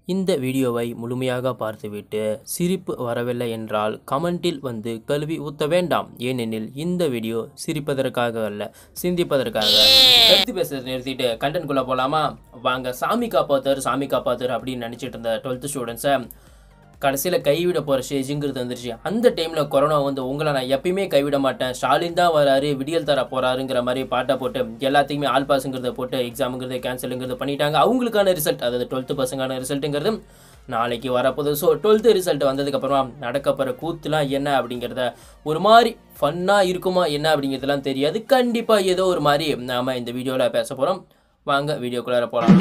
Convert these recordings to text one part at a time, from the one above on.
இந்த வீடியோவை முழுமையாக பார்த்துவிட்டு சிரிப்பு வரவில்லை என்றால் கமெண்டில் வந்து கழுவி ஊத்த வேண்டாம் ஏனெனில் இந்த வீடியோ சிரிப்பதற்காக அல்ல சிந்திப்பதற்காக எடுத்து பேசுறது நிறுத்திட்டு கண்டென்ட்குள்ளே போகலாமா வாங்க சாமி காப்பாத்தர் சாமி காப்பாத்தர் அப்படின்னு நினச்சிட்டு இருந்த டுவெல்த்து ஸ்டூடெண்ட்ஸை கடைசியில் கைவிட போகிற ஸ்டேஜுங்கிறது வந்துருச்சு அந்த டைமில் கொரோனா வந்து உங்களை நான் எப்பயுமே கைவிட மாட்டேன் ஸ்டாலின் தான் வராரு விடியல் தர போகிறாருங்கிற மாதிரி பாட்டை போட்டு எல்லாத்தையுமே ஆல் பாஸுங்கிறத போட்டு எக்ஸாமுங்கிறது கேன்சலுங்கிறது பண்ணிட்டாங்க அவங்களுக்கான ரிசல்ட் அதாவது டுவெல்த்து பசங்கான ரிசல்ட்டுங்கிறது நாளைக்கு வரப்போகுது ஸோ டுவெல்த்து ரிசல்ட் வந்ததுக்கப்புறமா நடக்க போகிற கூத்துலாம் என்ன அப்படிங்கிறத ஒரு மாதிரி ஃபன்னாக இருக்குமா என்ன அப்படிங்கிறதுலாம் தெரியாது கண்டிப்பாக ஏதோ ஒரு மாதிரி நாம் இந்த வீடியோவில் பேச போகிறோம் வாங்க வீடியோக்குள்ளார போகலாம்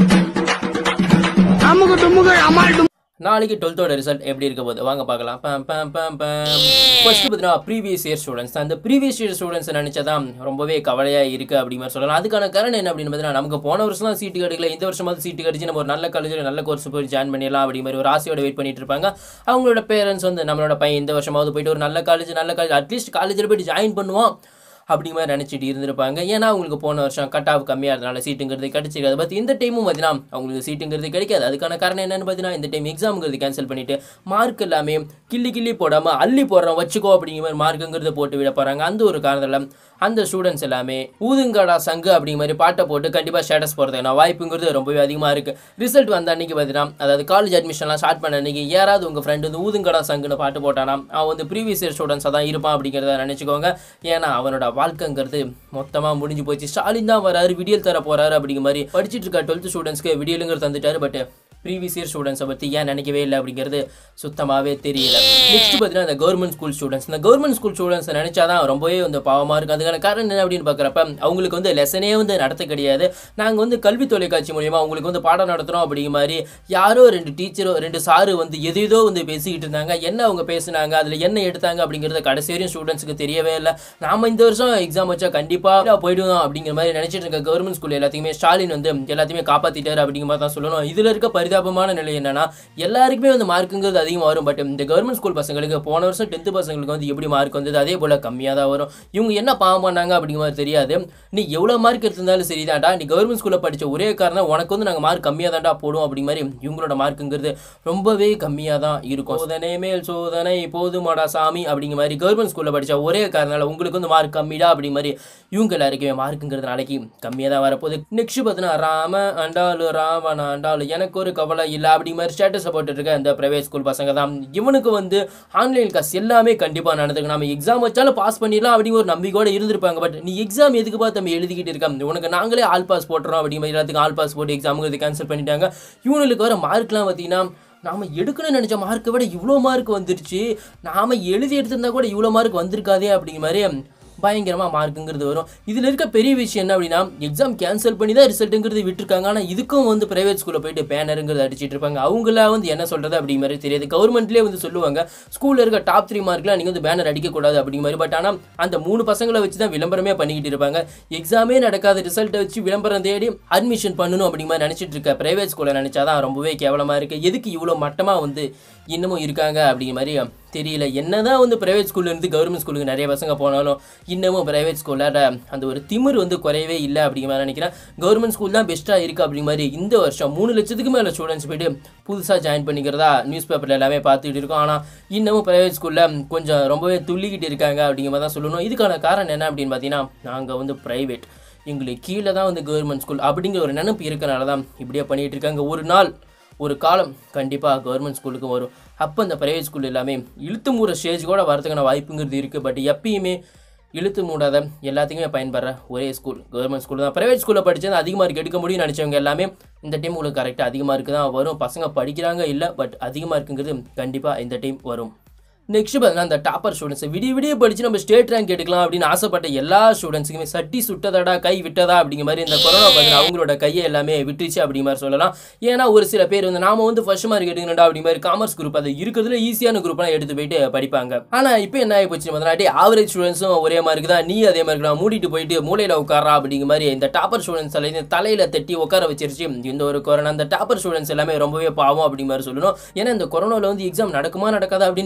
அமுகு டுமுகு அமால் டும் நாளைக்கு டுவெல்த்தோட ரிசல்ட் எப்படி இருக்க போகுது வாங்க பார்க்கலாம் பம் பம் பம் பம் ஃபர்ஸ்ட் பார்த்தீங்கன்னா ப்ரீவியஸ் இயர் ஸ்டூடெண்ட்ஸ் அந்த ப்ரீவியஸ் இயர் ஸ்டூடெண்ட்ஸ் நினச்சதான் ரொம்பவே கவலையாக இருக்குது அப்படி மாதிரி சொல்லலாம் அதுக்கான காரணம் என்ன அப்படின்னு பார்த்தீங்கன்னா நமக்கு போன வருஷம் தான் சீட்டு கிடைக்கல இந்த வருஷமாவது சீட்டு கிடைச்சி நம்ம ஒரு நல்ல காலேஜில் நல்ல கோர்ஸ் போய் ஜாயின் பண்ணிடலாம் அப்படி மாதிரி ஒரு ஆசையோட வெயிட் பண்ணிட்டு இருப்பாங்க அவங்களோட பேரண்ட்ஸ் வந்து நம்மளோட பையன் இந்த வருஷமாவது போயிட்டு ஒரு நல்ல காலேஜ் நல்ல காலேஜ் அட்லீஸ்ட் காலேஜில் போயிட்டு ஜாயின் பண்ணுவோம் அப்படிங்கிற மாதிரி நினச்சிட்டு இருந்திருப்பாங்க ஏன்னா அவங்களுக்கு போன வருஷம் கட் ஆஃப் கம்மியாக இருந்தனால சீட்டுங்கிறது கிடைச்சிருக்காது பட் இந்த டைமும் பார்த்தீங்கன்னா அவங்களுக்கு சீட்டுங்கிறது கிடைக்காது அதுக்கான காரணம் என்னன்னு பார்த்தீங்கன்னா இந்த டைம் எக்ஸாமுங்கிறது கேன்சல் பண்ணிட்டு மார்க் எல்லாமே கிள்ளி கிள்ளி போடாமல் அள்ளி போடுறோம் வச்சுக்கோ அப்படிங்கிற மாதிரி மார்க்குங்கிறத போட்டு விட போகிறாங்க அந்த ஒரு காரணத்தில் அந்த ஸ்டூடெண்ட்ஸ் எல்லாமே ஊதுங்கடா சங்கு அப்படிங்கிற மாதிரி பாட்டை போட்டு கண்டிப்பாக ஸ்டேட்டஸ் போகிறதுக்கான வாய்ப்புங்கிறது ரொம்பவே அதிகமாக இருக்குது ரிசல்ட் வந்த அன்னைக்கு பார்த்தீங்கன்னா அதாவது காலேஜ் அட்மிஷன்லாம் ஸ்டார்ட் பண்ண அன்னைக்கு யாராவது உங்கள் ஃப்ரெண்டு வந்து ஊதுங்கடா சங்குன்னு பாட்டு போட்டானா அவன் வந்து ப்ரீவியஸ் இயர் ஸ்டூடெண்ட்ஸாக தான் இருப்பான் அப்படிங்கிறத நினச்சிக்கோங்க ஏன்னா அவனோட வாழ்க்கைங்கிறது மொத்தமாக முடிஞ்சு போச்சு ஸ்டாலின் தான் வராரு விடியல் தர போறாரு அப்படிங்கிற மாதிரி படிச்சுட்டு இருக்க டுவெல்த் ஸ்டூடெண்ட்ஸ்க்கு விடியலுங்கிறது தந்துட்டாரு பட் ப்ரீவியஸ் இயர் ஸ்டூடெண்ட்ஸை பற்றி ஏன் நினைக்கவே இல்லை அப்படிங்கிறது சுத்தமாகவே தெரியல நெக்ஸ்ட் பார்த்தீங்கன்னா இந்த கவர்மெண்ட் ஸ்கூல் ஸ்டூடெண்ட்ஸ் இந்த கவர்மெண்ட் ஸ்கூல் ஸ்டூடெண்ட்ஸ் நினச்சாதான் ரொம்பவே வந்து பாவமாக இருக்குது அதுக்கான காரணம் என்ன அப்படின்னு பார்க்குறப்ப அவங்களுக்கு வந்து லெசனே வந்து நடத்த கிடையாது நாங்கள் வந்து கல்வி தொலைக்காட்சி மூலியமாக அவங்களுக்கு வந்து பாடம் நடத்துகிறோம் அப்படிங்கிற மாதிரி யாரோ ரெண்டு டீச்சரோ ரெண்டு சாரு வந்து எதேதோ வந்து பேசிக்கிட்டு இருந்தாங்க என்ன அவங்க பேசுனாங்க அதில் என்ன எடுத்தாங்க அப்படிங்கிறத கடைசி வரையும் ஸ்டூடெண்ட்ஸுக்கு தெரியவே இல்லை நாம இந்த வருஷம் எக்ஸாம் வச்சா கண்டிப்பாக போயிடுவோம் அப்படிங்கிற மாதிரி நினச்சிட்டு இருக்க கவர்மெண்ட் ஸ்கூல் எல்லாத்தையுமே ஸ்டாலின் வந்து எல்லாத்தையுமே காப்பாற்றிட்டாரு அப்படிங்கிற மாதிரி தான் சொல்லணும் இதில் இருக்க பரிதாபமான நிலை என்னன்னா எல்லாருக்குமே வந்து மார்க்குங்கிறது அதிகமாக வரும் பட் இந்த கவர்மெண்ட் ஸ்கூல் பசங்களுக்கு போன வருஷம் டென்த்து பசங்களுக்கு வந்து எப்படி மார்க் வந்தது அதே போல் கம்மியாக தான் வரும் இவங்க என்ன பாவம் பண்ணாங்க அப்படிங்கிற மாதிரி தெரியாது நீ எவ்வளோ மார்க் எடுத்திருந்தாலும் சரிதான்டா நீ கவர்மெண்ட் ஸ்கூலில் படித்த ஒரே காரணம் உனக்கு வந்து நாங்கள் மார்க் கம்மியாக தான்டா போடுவோம் அப்படிங்கிற மாதிரி இவங்களோட மார்க்குங்கிறது ரொம்பவே கம்மியாக தான் இருக்கும் சோதனை மேல் சோதனை போதுமாடா சாமி அப்படிங்கிற மாதிரி கவர்மெண்ட் ஸ்கூலில் படித்த ஒரே காரணம் உங்களுக்கு வந்து மார்க் கம்மிடா அப்படிங்கிற மாதிரி இவங்க எல்லாருக்குமே மார்க்குங்கிறது நாளைக்கு கம்மியாக தான் வரப்போகுது நெக்ஸ்ட் பார்த்தீங்கன்னா ராம அண்டாலு ராவண அண்டாலு எனக்கு ஒரு கவலை இல்லை அப்படிங்கிற மாதிரி ஸ்டேட்டஸை போட்டுட்டு இருக்க இந்த ப்ரைவேட் ஸ்கூல் பசங்க தான் இவனுக்கு வந்து ஆன்லைன் கிளாஸ் எல்லாமே கண்டிப்பாக நடந்துருக்கு நம்ம எக்ஸாம் வச்சாலும் பாஸ் பண்ணிடலாம் அப்படிங்கிற ஒரு நம்பிக்கையோட இருந்திருப்பாங்க பட் நீ எக்ஸாம் எதுக்கு பார்த்து நம்ம எழுதிக்கிட்டு இருக்க உனக்கு நாங்களே ஆல் பாஸ் போட்டுறோம் அப்படிங்கிற மாதிரி எல்லாத்துக்கும் ஆல் பாஸ் போட்டு எக்ஸாமுங்கிறது கேன்சல் பண்ணிட்டாங்க இவனுக்கு வர மார்க்லாம் பார்த்தீங்கன்னா நாம் எடுக்கணும்னு நினச்ச மார்க்கை விட இவ்வளோ மார்க் வந்துருச்சு நாம் எழுதி எடுத்திருந்தா கூட இவ்வளோ மார்க் வந்திருக்காதே அப்படிங்கிற மாதிரி பயங்கரமாக மார்க்குங்கிறது வரும் இதில் இருக்க பெரிய விஷயம் என்ன அப்படின்னா எக்ஸாம் கேன்சல் பண்ணி தான் ரிசல்ட்டுங்கிறது விட்டுருக்காங்க ஆனால் இதுக்கும் வந்து ப்ரைவேட் ஸ்கூலில் போயிட்டு பேனருங்கிறது அடிச்சிட்டு இருப்பாங்க அவங்கள வந்து என்ன சொல்கிறது அப்படிங்கிற மாதிரி தெரியாது கவர்மெண்ட்லேயே வந்து சொல்லுவாங்க ஸ்கூலில் இருக்க டாப் த்ரீ மார்க்லாம் நீங்கள் வந்து பேனர் அடிக்கக்கூடாது அப்படிங்கிற மாதிரி பட் ஆனால் அந்த மூணு பசங்களை வச்சு தான் விளம்பரமே பண்ணிக்கிட்டு இருப்பாங்க எக்ஸாமே நடக்காத ரிசல்ட்டை வச்சு விளம்பரம் தேடி அட்மிஷன் பண்ணணும் அப்படிங்கிற மாதிரி நினச்சிட்டு இருக்க ப்ரைவேட் ஸ்கூலில் நினச்சாதான் ரொம்பவே கேவலமாக இருக்குது எதுக்கு இவ்வளோ மட்டமாக வந்து இன்னமும் இருக்காங்க அப்படிங்கிற மாதிரி தெரியல என்னதான் வந்து ப்ரைவேட் ஸ்கூல்ல இருந்து கவர்மெண்ட் ஸ்கூலுக்கு நிறைய பசங்க போனாலும் இன்னமும் ப்ரைவேட் ஸ்கூலில் அந்த ஒரு திமிர் வந்து குறையவே இல்லை அப்படிங்கிற மாதிரி நினைக்கிறேன் கவர்மெண்ட் ஸ்கூல் தான் பெஸ்ட்டாக இருக்குது அப்படிங்கிற மாதிரி இந்த வருஷம் மூணு லட்சத்துக்கு மேலே ஸ்டூடெண்ட்ஸ் போயிட்டு புதுசாக ஜாயின் பண்ணிக்கிறதா நியூஸ் பேப்பரில் எல்லாமே பார்த்துட்டு இருக்கோம் ஆனால் இன்னமும் ப்ரைவேட் ஸ்கூலில் கொஞ்சம் ரொம்பவே துள்ளிக்கிட்டு இருக்காங்க அப்படிங்கிற மாதிரி தான் சொல்லணும் இதுக்கான காரணம் என்ன அப்படின்னு பார்த்தீங்கன்னா நாங்கள் வந்து ப்ரைவேட் எங்களுக்கு கீழே தான் வந்து கவர்மெண்ட் ஸ்கூல் அப்படிங்கிற ஒரு நினைப்பு இருக்கனால தான் இப்படியே பண்ணிகிட்டு இருக்காங்க ஒரு நாள் ஒரு காலம் கண்டிப்பாக கவர்மெண்ட் ஸ்கூலுக்கு வரும் அப்போ இந்த ப்ரைவேட் ஸ்கூல் எல்லாமே இழுத்து மூடுற ஸ்டேஜ் கூட வரதுக்கான வாய்ப்புங்கிறது இருக்குது பட் எப்பயுமே இழுத்து மூடாத எல்லாத்துக்குமே பயன்படுற ஒரே ஸ்கூல் கவர்மெண்ட் ஸ்கூல் தான் ப்ரைவேட் ஸ்கூலில் படித்தது அதிக மார்க் எடுக்க முடியும்னு நினச்சவங்க எல்லாமே இந்த டைம் உங்களுக்கு கரெக்டாக அதிகமாக இருக்குது தான் வரும் பசங்க படிக்கிறாங்க இல்லை பட் அதிகமாக இருக்குங்கிறது கண்டிப்பாக இந்த டைம் வரும் நெக்ஸ்ட் பார்த்தீங்கன்னா அந்த டாப்பர் ஸ்டூடெண்ட்ஸ் விடிய விடிய படிச்சு நம்ம ஸ்டேட் ரேங்க் எடுக்கலாம் அப்படின்னு ஆசைப்பட்ட எல்லா ஸ்டூடெண்ட்ஸுக்குமே சட்டி சுட்டதடா கை விட்டதா அப்படிங்கிற மாதிரி இந்த கொரோனா பார்த்தீங்கன்னா அவங்களோட கையை எல்லாமே விட்டுச்சு அப்படிங்கிற மாதிரி சொல்லலாம் ஏன்னா ஒரு சில பேர் வந்து நாம வந்து ஃபர்ஸ்ட் மார்க் எடுக்கணும்டா அப்படிங்கிற மாதிரி காமர்ஸ் குரூப் அது இருக்கிறதுல ஈஸியான குரூப்லாம் எடுத்து போயிட்டு படிப்பாங்க ஆனால் இப்போ என்ன ஆகி போச்சு பார்த்தீங்கன்னா ஆவரேஜ் ஸ்டூடெண்ட்ஸும் ஒரே மார்க் தான் நீ அதே மாதிரி தான் மூடிட்டு போயிட்டு மூலையில் உட்காரா அப்படிங்கிற மாதிரி இந்த டாப்பர் ஸ்டூடெண்ட்ஸ் எல்லாம் தலையில் தட்டி உட்கார வச்சிருச்சு இந்த ஒரு கொரோனா அந்த டாப்பர் ஸ்டூடெண்ட்ஸ் எல்லாமே ரொம்பவே பாவம் அப்படிங்கிற மாதிரி சொல்லணும் ஏன்னா இந்த கொரோனாவில் வந்து எக்ஸாம் நடக்குமா நடக்காதா அப்படின்னு எல்லாமே யோசி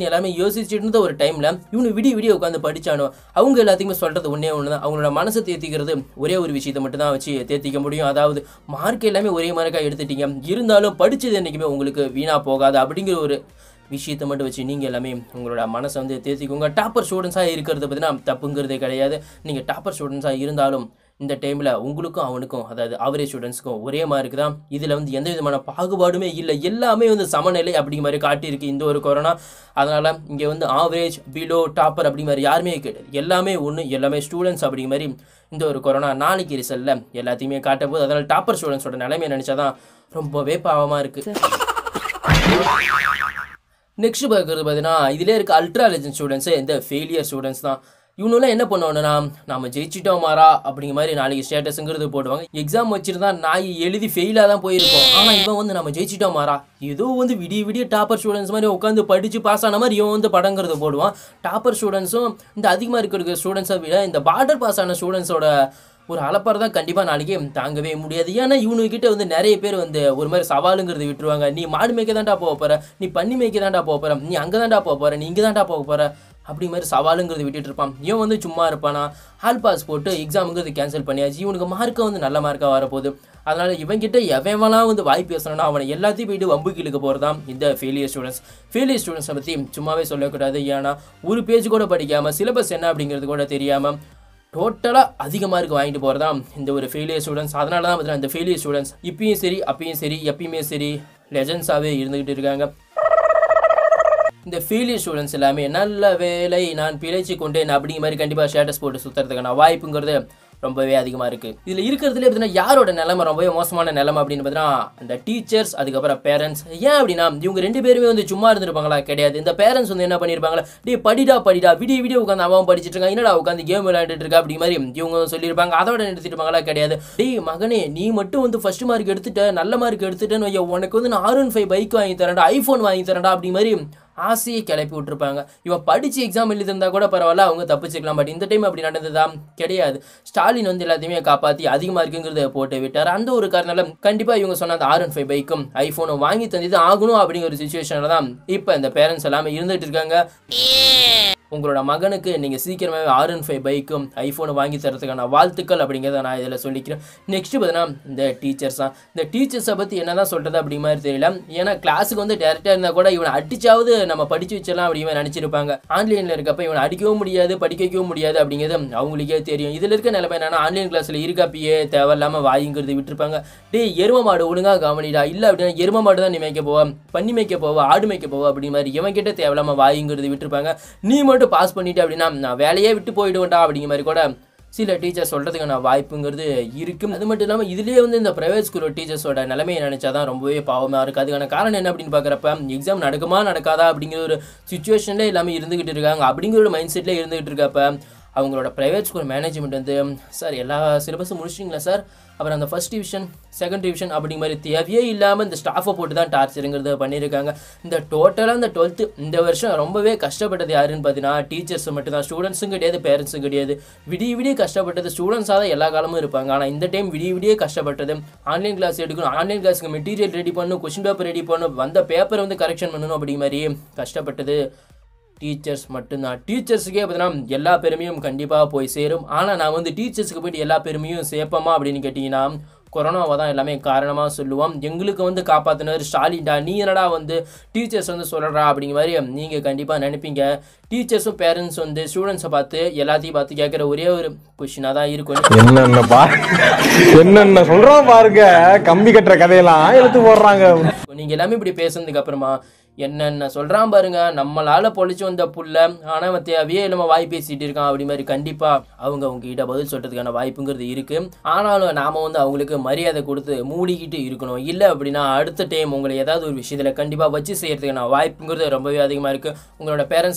யோசிச்சுட்டு இருந்த ஒரு டைமில் இவனு விடிய விடிய உட்காந்து படிச்சானோ அவங்க எல்லாத்தையுமே சொல்கிறது ஒன்றே ஒன்று தான் அவங்களோட மனசை தேத்திக்கிறது ஒரே ஒரு விஷயத்தை மட்டும் தான் வச்சு தேத்திக்க முடியும் அதாவது மார்க் எல்லாமே ஒரே மார்க்காக எடுத்துட்டீங்க இருந்தாலும் படித்தது என்றைக்குமே உங்களுக்கு வீணாக போகாது அப்படிங்கிற ஒரு விஷயத்தை மட்டும் வச்சு நீங்கள் எல்லாமே உங்களோட மனசை வந்து தேத்திக்கோங்க டாப்பர் ஸ்டூடெண்ட்ஸாக இருக்கிறது பார்த்தீங்கன்னா தப்புங்கிறதே கிடையாது நீங்கள் டாப்பர் ஸ்டூடெண்ட்ஸாக இருந்தாலும் இந்த டைமில் உங்களுக்கும் அவனுக்கும் அதாவது ஆவரேஜ் ஸ்டூடெண்ட்ஸ்க்கும் ஒரே மார்க் தான் இதில் வந்து எந்த விதமான பாகுபாடுமே இல்லை எல்லாமே வந்து சமநிலை அப்படிங்கிற மாதிரி காட்டியிருக்கு இந்த ஒரு கொரோனா அதனால் இங்கே வந்து ஆவரேஜ் பிலோ டாப்பர் அப்படிங்கிற மாதிரி யாருமே கிடையாது எல்லாமே ஒன்று எல்லாமே ஸ்டூடெண்ட்ஸ் அப்படிங்கிற மாதிரி இந்த ஒரு கொரோனா நாளைக்கு ரிசல்ட்டில் எல்லாத்தையுமே காட்ட போது அதனால் டாப்பர் ஸ்டூடெண்ட்ஸோட நிலைமையை நினச்சா தான் ரொம்பவே பாவமாக இருக்குது நெக்ஸ்ட் பார்க்குறது பார்த்தீங்கன்னா இதிலே இருக்க அல்ட்ரா லெஜன் ஸ்டூடெண்ட்ஸு இந்த ஃபெயிலியர் ஸ்டூடெண்ட்ஸ் தான் இவனுலாம் என்ன பண்ணுவானுன்னா நம்ம ஜெயிச்சிட்டோம் மாறா அப்படிங்கிற மாதிரி நாளைக்கு ஸ்டேட்டஸுங்கிறது போடுவாங்க எக்ஸாம் வச்சிருந்தா நாய் எழுதி ஃபெயிலாக தான் போயிருக்கோம் ஆனால் இவன் வந்து நம்ம ஜெயிச்சிட்டோம் மாறா ஏதோ வந்து விடிய விடிய டாப்பர் ஸ்டூடெண்ட்ஸ் மாதிரி உட்காந்து படித்து பாஸ் ஆன மாதிரி இவன் வந்து படங்கிறது போடுவான் டாப்பர் ஸ்டூடெண்ட்ஸும் இந்த அதிகமாக இருக்கிற ஸ்டூடெண்ட்ஸை விட இந்த பார்டர் பாஸ் ஆன ஸ்டூடெண்ட்ஸோட ஒரு அலப்பறை தான் கண்டிப்பாக நாளைக்கு தாங்கவே முடியாது ஏன்னா இவனுக்கிட்ட வந்து நிறைய பேர் வந்து ஒரு மாதிரி சவாலுங்கிறது விட்டுருவாங்க நீ மாடு மேய்க்க தான்டா போக போகிற நீ பண்ணி மேய்க்க தான்டா போக போகிற நீ அங்கே தான்டா போக போகிற நீ இங்கே தான்டா போக போகிற அப்படி மாதிரி சவாலுங்கிறது விட்டுட்டு இருப்பான் இவன் வந்து சும்மா இருப்பானா ஹால் பாஸ் போட்டு எக்ஸாமுங்கிறது கேன்சல் பண்ணியாச்சு இவனுக்கு மார்க்கை வந்து நல்ல மார்க்காக வரப்போகுது அதனால் இவன்கிட்ட எவன்லாம் வந்து வாய் பேசணும்னா அவனை எல்லாத்தையும் போயிட்டு வம்பு கீழுக்கு போகிறது தான் இந்த ஃபெயிலியர் ஸ்டூடெண்ட்ஸ் ஃபெயிலியர் ஸ்டூடெண்ட்ஸை பற்றி சும்மாவே சொல்லக்கூடாது ஏன்னா ஒரு பேஜ் கூட படிக்காமல் சிலபஸ் என்ன அப்படிங்கிறது கூட தெரியாமல் டோட்டலாக அதிக மார்க் வாங்கிட்டு போகிறதா இந்த ஒரு ஃபெயிலியர் ஸ்டூடெண்ட்ஸ் அதனால தான் பார்த்தீங்கன்னா இந்த ஃபெயிலியர் ஸ்டூடெண்ட்ஸ் இப்பயும் சரி அப்பயும் சரி எப்பயுமே சரி லெஜன்ஸாகவே இருந்துக்கிட்டு இருக்காங்க இந்த ஃபெயிலியர் ஸ்டூடெண்ட்ஸ் எல்லாமே நல்ல வேலை நான் பிழைச்சி கொண்டேன் அப்படிங்கிற மாதிரி கண்டிப்பாக ஸ்டேட்டஸ் போட்டு சுற்றுறதுக்கான வாய்ப்புங்கிறது ரொம்பவே அதிகமாக இருக்குது இதில் இருக்கிறதுலே பார்த்தீங்கன்னா யாரோட நிலைமை ரொம்பவே மோசமான நிலைமை அப்படின்னு பார்த்தீங்கன்னா இந்த டீச்சர்ஸ் அதுக்கப்புறம் பேரண்ட்ஸ் ஏன் அப்படின்னா இவங்க ரெண்டு பேருமே வந்து சும்மா இருந்திருப்பாங்களா கிடையாது இந்த பேரண்ட்ஸ் வந்து என்ன பண்ணியிருப்பாங்களா டே படிடா படிடா விடிய விடிய உட்காந்து அவன் படிச்சிட்டு இருக்கான் என்னடா உட்காந்து கேம் விளையாண்டுட்டு இருக்கா அப்படி மாதிரி இவங்க சொல்லியிருப்பாங்க அதோட நிறுத்திருப்பாங்களா கிடையாது டேய் மகனே நீ மட்டும் வந்து ஃபர்ஸ்ட் மார்க் எடுத்துட்ட நல்ல மார்க் எடுத்துட்டேன்னு வைய உனக்கு வந்து நான் ஆர் ஒன் ஃபைவ் பைக் வாங்கி தரேன்டா ஐஃபோன் வாங்கி தரேன்டா அப்படி மாதிரி ஆசையை கிளப்பி விட்டுருப்பாங்க இவன் படிச்சு எக்ஸாம் எழுதிருந்தா கூட பரவாயில்ல அவங்க தப்பிச்சுக்கலாம் பட் இந்த டைம் அப்படி நடந்ததா கிடையாது ஸ்டாலின் வந்து எல்லாத்தையுமே காப்பாற்றி அதிகமாக இருக்குங்கிறத போட்டு விட்டார் அந்த ஒரு காரணம் கண்டிப்பாக இவங்க சொன்ன அந்த ஆர் ஒன் ஃபைவ் பைக்கும் ஐஃபோனும் வாங்கி தந்தது ஆகணும் அப்படிங்கிற ஒரு சுச்சுவேஷனில் தான் இப்போ இந்த பேரண்ட்ஸ் எல்லாமே இருந்துட்டு இருக்காங்க உங்களோட மகனுக்கு நீங்கள் சீக்கிரமாகவே ஆர் ஒன் ஃபைவ் பைக்கும் ஐஃபோனை வாங்கி தரதுக்கான வாழ்த்துக்கள் அப்படிங்கிறத நான் இதில் சொல்லிக்கிறேன் நெக்ஸ்ட் பார்த்தீங்கன்னா இந்த டீச்சர்ஸ் தான் இந்த டீச்சர்ஸை பற்றி என்ன தான் சொல்கிறது அப்படி மாதிரி தெரியல ஏன்னா கிளாஸுக்கு வந்து டேரெக்டாக இருந்தால் கூட இவனை அடிச்சாவது நம்ம படிச்சு வச்சிடலாம் அப்படிங்கிற நினச்சிருப்பாங்க ஆன்லைனில் இருக்கப்ப இவனை அடிக்கவும் முடியாது படிக்க வைக்கவும் முடியாது அப்படிங்கிறது அவங்களுக்கே தெரியும் இதில் இருக்க நிலைமை என்னன்னா ஆன்லைன் கிளாஸில் இருக்கப்பயே தேவையில்லாமல் வாயுங்கிறது விட்டுருப்பாங்க டேய் எரும மாடு ஒழுங்காக கவனிடா இல்லை அப்படின்னா எரும மாடு தான் நீ மேய்க்க போவா பண்ணி மேய்க்க போவா ஆடு மேய்க்க போவா அப்படி மாதிரி இவன் கிட்ட தேவையில்லாமல் வாயுங்கிறது விட்டுருப்பாங்க நீ மட்டும் பாஸ் பண்ணிட்டு அப்படின்னா நான் வேலையே விட்டு போயிடுவேன்டா அப்படிங்கிற மாதிரி கூட சில டீச்சர் சொல்கிறதுக்கான வாய்ப்புங்கிறது இருக்கும் அது மட்டும் இல்லாமல் இதுலேயே வந்து இந்த ப்ரைவேட் ஸ்கூல் டீச்சர்ஸோட நிலைமையை நினச்சா தான் ரொம்பவே பாவமாக இருக்குது அதுக்கான காரணம் என்ன அப்படின்னு பார்க்குறப்ப எக்ஸாம் நடக்குமா நடக்காதா அப்படிங்கிற ஒரு சுச்சுவேஷன்லேயே எல்லாமே இருந்துக்கிட்டு இருக்காங்க அப்படிங்கிற ஒரு மைண்ட் செட்லேயே இருந்துகிட்டு இருக்கப்ப அவங்களோட ப்ரைவேட் ஸ்கூல் மேனேஜ்மெண்ட் வந்து சார் எல்லா சிலபஸும் முடிச்சிட்டிங்களா சார் அப்புறம் அந்த ஃபஸ்ட் டிவிஷன் செகண்ட் டிவிஷன் அப்படிங்கிற மாதிரி தேவையே இல்லாமல் இந்த ஸ்டாஃபை போட்டு தான் டார்ச்சருங்கிறத பண்ணியிருக்காங்க இந்த டோட்டலாக இந்த டுவெல்த்து இந்த வருஷம் ரொம்பவே கஷ்டப்பட்டது யாருன்னு பார்த்தீங்கன்னா டீச்சர்ஸ் மட்டும் தான் ஸ்டூடெண்ட்ஸும் கிடையாது பேரண்ட்ஸும் கிடையாது விடிய விடிய கஷ்டப்பட்டது ஸ்டூடெண்ட்ஸாக தான் எல்லா காலமும் இருப்பாங்க ஆனால் இந்த டைம் விடிய விடிய கஷ்டப்பட்டது ஆன்லைன் கிளாஸ் எடுக்கணும் ஆன்லைன் கிளாஸுக்கு மெட்டீரியல் ரெடி பண்ணணும் கொஷின் பேப்பர் ரெடி பண்ணணும் வந்த பேப்பரை வந்து கரெக்ஷன் பண்ணணும் அப்படிங்கிற மாதிரி கஷ்டப்பட்டது டீச்சர்ஸ் மட்டும்தான் டீச்சர்ஸுக்கே பார்த்தீங்கன்னா எல்லா பெருமையும் கண்டிப்பாக போய் சேரும் ஆனால் நான் வந்து டீச்சர்ஸுக்கு போயிட்டு எல்லா பெருமையும் சேர்ப்போமா அப்படின்னு கேட்டிங்கன்னா கொரோனாவை தான் எல்லாமே காரணமாக சொல்லுவோம் எங்களுக்கு வந்து காப்பாற்றினவர் ஸ்டாலின்டா நீ என்னடா வந்து டீச்சர்ஸ் வந்து சொல்கிறா அப்படிங்கிற மாதிரி நீங்கள் கண்டிப்பாக நினைப்பீங்க டீச்சர்ஸும் பேரண்ட்ஸ் வந்து ஸ்டூடெண்ட்ஸை பார்த்து எல்லாத்தையும் பார்த்து கேட்குற ஒரே ஒரு கொஷினாக தான் இருக்கும் என்னென்ன பா என்னென்ன சொல்றான் பாருங்க கம்பி கட்டுற கதையெல்லாம் எடுத்து போடுறாங்க நீங்கள் எல்லாமே இப்படி பேசுனதுக்கு அப்புறமா என்னென்ன சொல்கிறான் பாருங்க நம்மளால் பொழிச்சு வந்த புள்ள ஆனால் அவன் தேவையே இல்லாமல் வாய் பேசிட்டு இருக்கான் அப்படி மாதிரி கண்டிப்பாக அவங்க அவங்க கிட்ட பதில் சொல்கிறதுக்கான வாய்ப்புங்கிறது இருக்குது ஆனாலும் நாம் வந்து அவங்களுக்கு மரியாதை கொடுத்து மூடிக்கிட்டு இருக்கணும் இல்லை அப்படின்னா அடுத்த டைம் உங்களை ஏதாவது ஒரு விஷயத்தில் கண்டிப்பாக வச்சு செய்கிறதுக்கான வாய்ப்புங்கிறது ரொம்பவே அதிகமாக இருக்குது உங்களோட பேரண்ட்ஸாக இருந்தாலும் சரி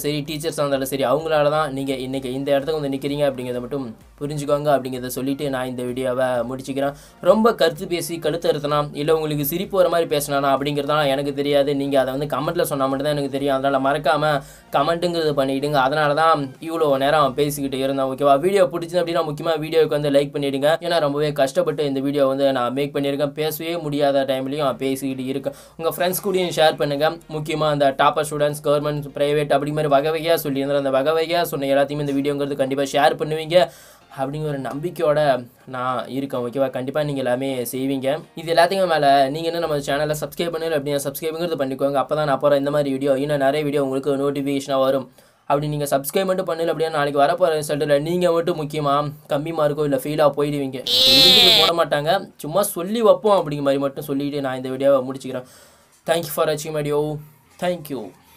சரி டீச்சர்ஸாக இருந்தாலும் சரி அவங்களால தான் நீங்கள் இன்றைக்கி இந்த இடத்துக்கு வந்து நிற்கிறீங்க அப்படிங்கிறத மட்டும் புரிஞ்சுக்கோங்க அப்படிங்கிறத சொல்லிட்டு நான் இந்த வீடியோவை முடிச்சுக்கிறேன் ரொம்ப கருத்து பேசி கழுத்து அறுத்தனா இல்லை உங்களுக்கு சிரிப்பு வர மாதிரி பேசினானா அப்படிங்கிறதெல்லாம் எனக்கு தெரியாது நீங்கள் அதை வந்து கமெண்ட்டில் சொன்னால் மட்டும் தான் எனக்கு தெரியும் அதனால் மறக்காமல் கமெண்ட்டுங்கிறது பண்ணிவிடுங்க அதனால தான் இவ்வளோ நேரம் பேசிக்கிட்டு இருந்தேன் ஓகேவா வீடியோ பிடிச்சது அப்படின்னா முக்கியமாக வீடியோவுக்கு வந்து லைக் பண்ணிவிடுங்க ஏன்னா ரொம்பவே கஷ்டப்பட்டு இந்த வீடியோ வந்து நான் மேக் பண்ணியிருக்கேன் பேசவே முடியாத டைம்லையும் பேசிக்கிட்டு இருக்கேன் உங்கள் ஃப்ரெண்ட்ஸ் கூடயும் ஷேர் பண்ணுங்கள் முக்கியமாக அந்த டாப்பர் ஸ்டூடெண்ட்ஸ் கவர்மெண்ட் ப்ரைவேட் அப்படி மாதிரி வகை வகையாக சொல்லியிருந்தேன் அந்த வகை வகையாக சொன்ன எல்லாத்தையுமே இந்த வீடியோங்கிறது கண்டிப்பாக ஷேர் பண்ணுவீங்க அப்படிங்கிற ஒரு நம்பிக்கையோட நான் இருக்கேன் ஓகேவா கண்டிப்பாக நீங்கள் எல்லாமே செய்வீங்க இது எல்லாத்தையும் மேலே நீங்கள் இன்னும் நம்ம சேனலை சப்ஸ்கிரைப் பண்ணல அப்படின்னா சப்ஸ்கிரைபுங்கிறது பண்ணிக்கோங்க அப்போ தான் நான் அப்புறம் இந்த மாதிரி வீடியோ இன்னும் நிறைய வீடியோ உங்களுக்கு நோட்டிஃபிகேஷனாக வரும் அப்படி நீங்கள் சப்ஸ்கிரைப் மட்டும் பண்ணல அப்படின்னா நாளைக்கு வரப்போகிற ரிசல்ட்டில் நீங்கள் மட்டும் முக்கியமாக கம்மி மார்க்கோ இல்லை ஃபெயிலாக போயிடுவீங்க இதுக்கு போட மாட்டாங்க சும்மா சொல்லி வைப்போம் அப்படிங்கிற மாதிரி மட்டும் சொல்லிட்டு நான் இந்த வீடியோவை முடிச்சுக்கிறேன் தேங்க்யூ ஃபார் வாட்சிங் வீடியோ தேங்க்யூ